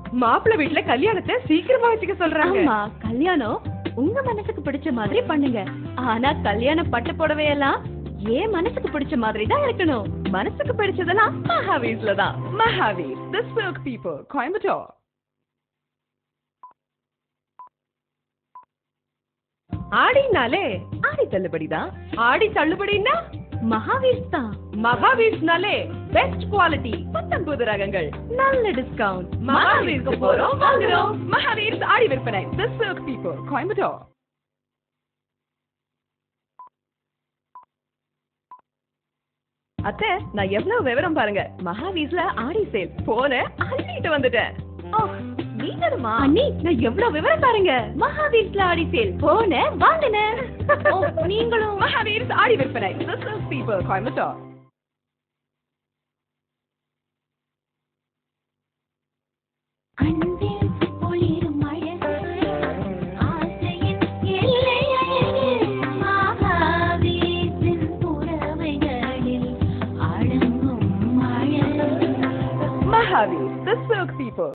மாப்பிள்ளை வீட்ல கல்யாணத்தை சீக்கிரமா வச்சுக்க சொல்றாங்க ஆமா கல்யாணம் உங்க மனசுக்கு பிடிச்ச மாதிரி பண்ணுங்க ஆனா கல்யாண பட்டு புடவையெல்லாம் ஏன் மனசுக்கு பிடிச்ச மாதிரி தான் இருக்கணும் மனசுக்கு பிடிச்சதெல்லாம் மகாவீர்ல தான் Mahaveer the silk people Coimbatore ஆடினாலே ஆடி தள்ளுபடிதான் ஆடி தள்ளுபடின்னா மகாவீர் தான் மகாவீர்ஸ்னாலே பெஸ்ட் குவாலிட்டி புத்தம் புது ரகங்கள் நல்ல டிஸ்கவுண்ட் மகாவீருக்கு போறோம் வாங்குறோம் மகாவீர்ஸ் ஆடி விற்பனை தி சில்க் பீப்புள் கோயம்புத்தூர் அத்தை நான் எவ்வளவு விவரம் பாருங்க மகாவீர்ஸ்ல ஆடி சேல் போன அள்ளிட்டு வந்துட்டேன் ஓ நீங்களுமா அண்ணி நான் எவ்வளவு விவரம் பாருங்க மகாவீர்ல ஆடி சேல் போன வாங்கின ஓ நீங்களும் மகாவீர்ஸ் ஆடி விற்பனை தி சில்க் பீப்புள் கோயம்புத்தூர் அன்பில் ஒளிரும் அழகு ஆசையின் எல்லையழகு மகாவீரின் புறவைகளில் அடங்கும் அழகு மகாவீர் தி சில்க் பீப்புள்